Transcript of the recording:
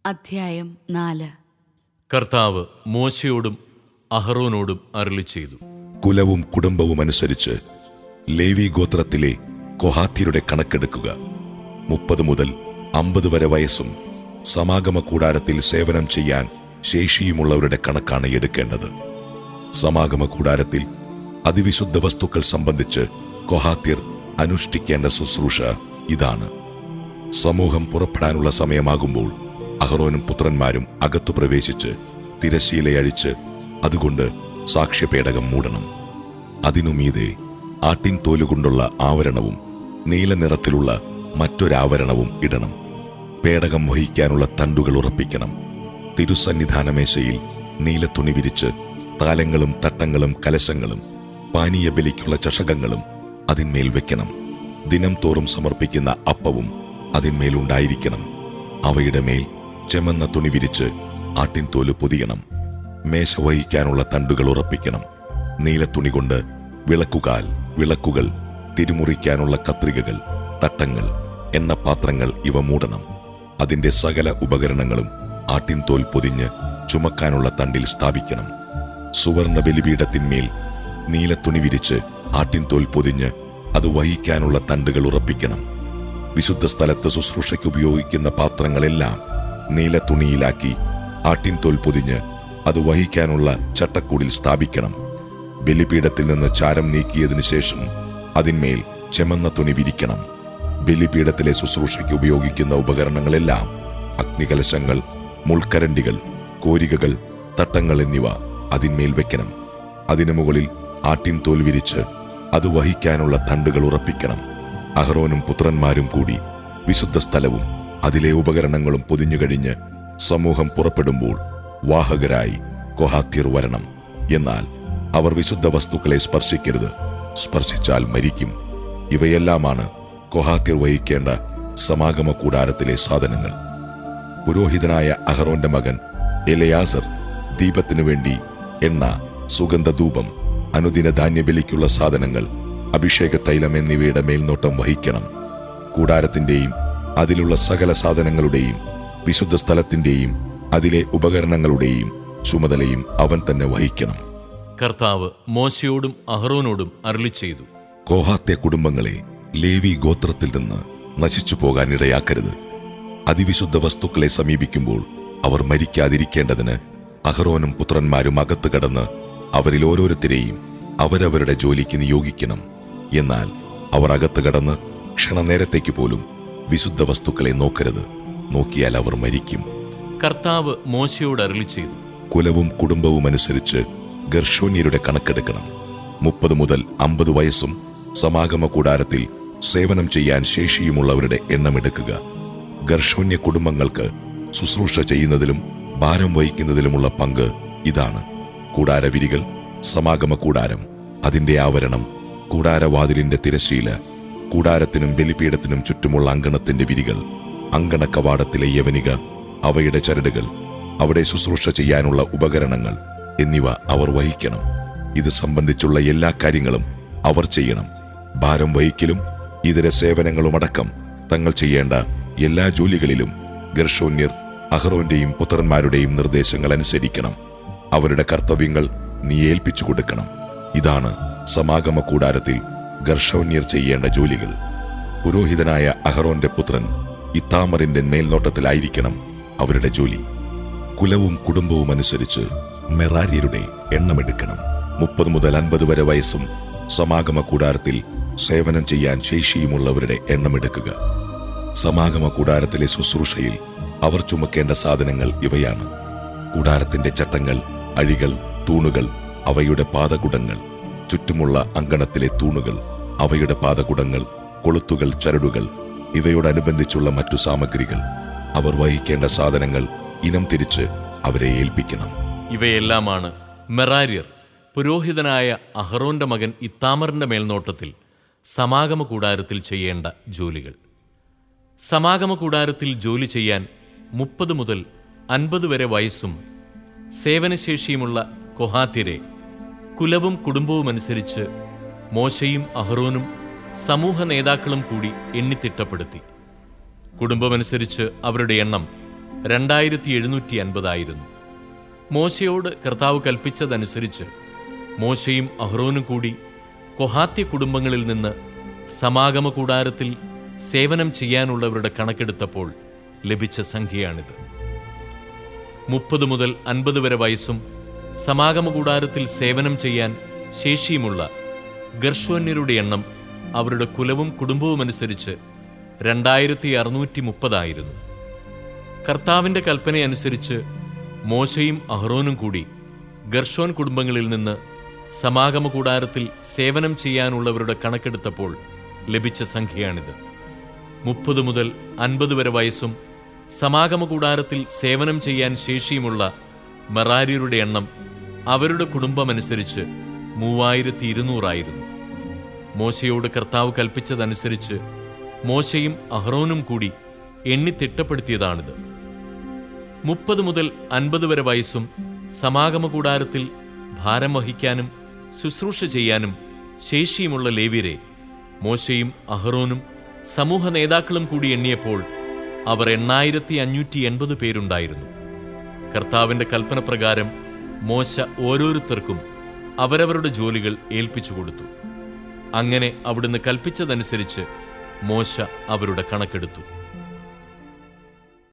അധ്യായം നാല് കർത്താവ് മോശയോടും അഹറോനോടും അരുളി ചെയ്തു കുലവും കുടുംബവും അനുസരിച്ച് ലേവി ഗോത്രത്തിലെ കൊഹാത്യരുടെ കണക്കെടുക്കുക മുപ്പത് മുതൽ അമ്പത് വരെ വയസ്സും സമാഗമ കൂടാരത്തിൽ സേവനം ചെയ്യാൻ ശേഷിയുമുള്ളവരുടെ കണക്കാണ് എടുക്കേണ്ടത് സമാഗമ കൂടാരത്തിൽ അതിവിശുദ്ധ വസ്തുക്കൾ സംബന്ധിച്ച് കൊഹാത്യർ അനുഷ്ഠിക്കേണ്ട ശുശ്രൂഷ ഇതാണ് സമൂഹം പുറപ്പെടാനുള്ള സമയമാകുമ്പോൾ അഹറോനും പുത്രന്മാരും അകത്തു പ്രവേശിച്ച് തിരശീലയഴിച്ച് അതുകൊണ്ട് സാക്ഷ്യപേടകം മൂടണം അതിനുമീതെ ആട്ടിൻ തോലുകൊണ്ടുള്ള ആവരണവും നീല നിറത്തിലുള്ള മറ്റൊരാവരണവും ഇടണം പേടകം വഹിക്കാനുള്ള തണ്ടുകൾ ഉറപ്പിക്കണം തിരുസന്നിധാനമേശയിൽ നീല തുണി വിരിച്ച് താലങ്ങളും തട്ടങ്ങളും കലശങ്ങളും പാനീയ ബലിക്കുള്ള ചഷകങ്ങളും അതിന്മേൽ വെക്കണം ദിനം തോറും സമർപ്പിക്കുന്ന അപ്പവും അതിന്മേൽ ഉണ്ടായിരിക്കണം അവയുടെ മേൽ ചെമന്ന തുണി വിരിച്ച് ആട്ടിൻ തോല് പൊതിയണം മേശ വഹിക്കാനുള്ള തണ്ടുകൾ ഉറപ്പിക്കണം നീലത്തുണി കൊണ്ട് വിളക്കുകാൽ വിളക്കുകൾ തിരുമുറിക്കാനുള്ള കത്രികകൾ തട്ടങ്ങൾ എണ്ണപാത്രങ്ങൾ ഇവ മൂടണം അതിന്റെ സകല ഉപകരണങ്ങളും ആട്ടിൻ തോൽ പൊതിഞ്ഞ് ചുമക്കാനുള്ള തണ്ടിൽ സ്ഥാപിക്കണം സുവർണ ബലിപീഠത്തിന്മേൽ നീലത്തുണി വിരിച്ച് ആട്ടിൻ തോൽ പൊതിഞ്ഞ് അത് വഹിക്കാനുള്ള തണ്ടുകൾ ഉറപ്പിക്കണം വിശുദ്ധ സ്ഥലത്ത് ശുശ്രൂഷയ്ക്ക് ഉപയോഗിക്കുന്ന പാത്രങ്ങളെല്ലാം നീല തുണിയിലാക്കി ആട്ടിൻ തോൽ പൊതിഞ്ഞ് അത് വഹിക്കാനുള്ള ചട്ടക്കൂടിൽ സ്ഥാപിക്കണം ബലിപീഠത്തിൽ നിന്ന് ചാരം നീക്കിയതിനു ശേഷം അതിന്മേൽ ചെമന്ന തുണി വിരിക്കണം ബലിപീഠത്തിലെ ശുശ്രൂഷയ്ക്ക് ഉപയോഗിക്കുന്ന ഉപകരണങ്ങളെല്ലാം അഗ്നികലശങ്ങൾ മുൾക്കരണ്ടികൾ കോരികകൾ തട്ടങ്ങൾ എന്നിവ അതിന്മേൽ വെക്കണം അതിനു മുകളിൽ ആട്ടിൻ തോൽ വിരിച്ച് അത് വഹിക്കാനുള്ള തണ്ടുകൾ ഉറപ്പിക്കണം അഹറോനും പുത്രന്മാരും കൂടി വിശുദ്ധ സ്ഥലവും അതിലെ ഉപകരണങ്ങളും പൊതിഞ്ഞുകഴിഞ്ഞ് സമൂഹം പുറപ്പെടുമ്പോൾ വാഹകരായി കൊഹാത്യർ വരണം എന്നാൽ അവർ വിശുദ്ധ വസ്തുക്കളെ സ്പർശിക്കരുത് സ്പർശിച്ചാൽ മരിക്കും ഇവയെല്ലാമാണ് കൊഹാത്യർ വഹിക്കേണ്ട സമാഗമ കൂടാരത്തിലെ സാധനങ്ങൾ പുരോഹിതനായ അഹറോന്റെ മകൻ എലയാസർ ദീപത്തിനു വേണ്ടി എണ്ണ സുഗന്ധധൂപം അനുദിന ധാന്യബലിക്കുള്ള സാധനങ്ങൾ അഭിഷേക തൈലം എന്നിവയുടെ മേൽനോട്ടം വഹിക്കണം കൂടാരത്തിന്റെയും അതിലുള്ള സകല സാധനങ്ങളുടെയും വിശുദ്ധ സ്ഥലത്തിന്റെയും അതിലെ ഉപകരണങ്ങളുടെയും ചുമതലയും അവൻ തന്നെ വഹിക്കണം കർത്താവ് മോശയോടും അഹറോനോടും അരുളി ചെയ്തു കോഹാത്യ കുടുംബങ്ങളെ ലേവി ഗോത്രത്തിൽ നിന്ന് നശിച്ചു പോകാൻ ഇടയാക്കരുത് അതിവിശുദ്ധ വസ്തുക്കളെ സമീപിക്കുമ്പോൾ അവർ മരിക്കാതിരിക്കേണ്ടതിന് അഹറോനും പുത്രന്മാരും അകത്ത് കടന്ന് അവരിൽ ഓരോരുത്തരെയും അവരവരുടെ ജോലിക്ക് നിയോഗിക്കണം എന്നാൽ അവർ അകത്ത് കടന്ന് ക്ഷണനേരത്തേക്ക് പോലും വിശുദ്ധ വസ്തുക്കളെ നോക്കരുത് നോക്കിയാൽ അവർ മരിക്കും കർത്താവ് മോശയോട് അരുളി ചെയ്തു കുലവും കുടുംബവും അനുസരിച്ച് ഗർഷോന്യരുടെ കണക്കെടുക്കണം മുപ്പത് മുതൽ അമ്പത് വയസ്സും സമാഗമ കൂടാരത്തിൽ സേവനം ചെയ്യാൻ ശേഷിയുമുള്ളവരുടെ എണ്ണമെടുക്കുക ഗർഷോന്യ കുടുംബങ്ങൾക്ക് ശുശ്രൂഷ ചെയ്യുന്നതിലും ഭാരം വഹിക്കുന്നതിലുമുള്ള പങ്ക് ഇതാണ് കൂടാരവിരികൾ സമാഗമ കൂടാരം അതിന്റെ ആവരണം കൂടാരവാതിലിന്റെ തിരശീല കൂടാരത്തിനും ബലിപീഠത്തിനും ചുറ്റുമുള്ള അങ്കണത്തിന്റെ വിരികൾ അങ്കണ കവാടത്തിലെ യവനിക അവയുടെ ചരടുകൾ അവിടെ ശുശ്രൂഷ ചെയ്യാനുള്ള ഉപകരണങ്ങൾ എന്നിവ അവർ വഹിക്കണം ഇത് സംബന്ധിച്ചുള്ള എല്ലാ കാര്യങ്ങളും അവർ ചെയ്യണം ഭാരം വഹിക്കലും ഇതര സേവനങ്ങളുമടക്കം തങ്ങൾ ചെയ്യേണ്ട എല്ലാ ജോലികളിലും ഗർഷോന്യർ അഹ്റോന്റെയും പുത്രന്മാരുടെയും നിർദ്ദേശങ്ങൾ അനുസരിക്കണം അവരുടെ കർത്തവ്യങ്ങൾ നീ ഏൽപ്പിച്ചു കൊടുക്കണം ഇതാണ് സമാഗമ കൂടാരത്തിൽ ഗർഷോന്യർ ചെയ്യേണ്ട ജോലികൾ പുരോഹിതനായ അഹറോന്റെ പുത്രൻ ഇത്താമറിന്റെ മേൽനോട്ടത്തിലായിരിക്കണം അവരുടെ ജോലി കുലവും കുടുംബവും അനുസരിച്ച് മെറാര്യരുടെ എണ്ണമെടുക്കണം മുപ്പത് മുതൽ അൻപത് വരെ വയസ്സും സമാഗമ കൂടാരത്തിൽ സേവനം ചെയ്യാൻ ശേഷിയുമുള്ളവരുടെ എണ്ണമെടുക്കുക സമാഗമ കൂടാരത്തിലെ ശുശ്രൂഷയിൽ അവർ ചുമക്കേണ്ട സാധനങ്ങൾ ഇവയാണ് കൂടാരത്തിന്റെ ചട്ടങ്ങൾ അഴികൾ തൂണുകൾ അവയുടെ പാദകുടങ്ങൾ ചുറ്റുമുള്ള അങ്കണത്തിലെ തൂണുകൾ അവയുടെ പാദകുടങ്ങൾ കൊളുത്തുകൾ ചരടുകൾ ഇവയോടനുബന്ധിച്ചുള്ള മറ്റു സാമഗ്രികൾ അവർ വഹിക്കേണ്ട സാധനങ്ങൾ ഇനം തിരിച്ച് അവരെ ഏൽപ്പിക്കണം ഇവയെല്ലാമാണ് മെറാര്യർ പുരോഹിതനായ അഹറോന്റെ മകൻ ഇത്താമറിന്റെ മേൽനോട്ടത്തിൽ സമാഗമ കൂടാരത്തിൽ ചെയ്യേണ്ട ജോലികൾ സമാഗമ കൂടാരത്തിൽ ജോലി ചെയ്യാൻ മുപ്പത് മുതൽ അൻപത് വരെ വയസ്സും സേവനശേഷിയുമുള്ള കൊഹാത്യരെ കുലവും കുടുംബവും അനുസരിച്ച് മോശയും അഹ്റോനും സമൂഹ നേതാക്കളും കൂടി എണ്ണിത്തിട്ടപ്പെടുത്തി കുടുംബമനുസരിച്ച് അവരുടെ എണ്ണം രണ്ടായിരത്തി എഴുന്നൂറ്റി അൻപതായിരുന്നു മോശയോട് കർത്താവ് കൽപ്പിച്ചതനുസരിച്ച് മോശയും അഹ്റോനും കൂടി കൊഹാത്യ കുടുംബങ്ങളിൽ നിന്ന് സമാഗമ കൂടാരത്തിൽ സേവനം ചെയ്യാനുള്ളവരുടെ കണക്കെടുത്തപ്പോൾ ലഭിച്ച സംഖ്യയാണിത് മുപ്പത് മുതൽ അൻപത് വരെ വയസ്സും സമാഗമ കൂടാരത്തിൽ സേവനം ചെയ്യാൻ ശേഷിയുമുള്ള ഗർഷ്വന്യരുടെ എണ്ണം അവരുടെ കുലവും കുടുംബവുമനുസരിച്ച് രണ്ടായിരത്തി അറുന്നൂറ്റി മുപ്പതായിരുന്നു കർത്താവിന്റെ കൽപ്പനയനുസരിച്ച് മോശയും അഹ്റോനും കൂടി ഗർഷോൻ കുടുംബങ്ങളിൽ നിന്ന് സമാഗമ കൂടാരത്തിൽ സേവനം ചെയ്യാനുള്ളവരുടെ കണക്കെടുത്തപ്പോൾ ലഭിച്ച സംഖ്യയാണിത് മുപ്പത് മുതൽ അൻപത് വരെ വയസ്സും സമാഗമ കൂടാരത്തിൽ സേവനം ചെയ്യാൻ ശേഷിയുമുള്ള മെറാരിയരുടെ എണ്ണം അവരുടെ കുടുംബമനുസരിച്ച് മൂവായിരത്തി ഇരുന്നൂറായിരുന്നു മോശയോട് കർത്താവ് കൽപ്പിച്ചതനുസരിച്ച് മോശയും അഹ്റോനും കൂടി എണ്ണി തിട്ടപ്പെടുത്തിയതാണിത് മുപ്പത് മുതൽ അൻപത് വരെ വയസ്സും സമാഗമ കൂടാരത്തിൽ ഭാരം വഹിക്കാനും ശുശ്രൂഷ ചെയ്യാനും ശേഷിയുമുള്ള ലേവ്യരെ മോശയും അഹ്റോനും സമൂഹ നേതാക്കളും കൂടി എണ്ണിയപ്പോൾ അവർ എണ്ണായിരത്തി അഞ്ഞൂറ്റി എൺപത് പേരുണ്ടായിരുന്നു കർത്താവിന്റെ കൽപ്പന പ്രകാരം മോശ ഓരോരുത്തർക്കും അവരവരുടെ ജോലികൾ ഏൽപ്പിച്ചു കൊടുത്തു അങ്ങനെ അവിടുന്ന് കൽപ്പിച്ചതനുസരിച്ച് മോശ അവരുടെ കണക്കെടുത്തു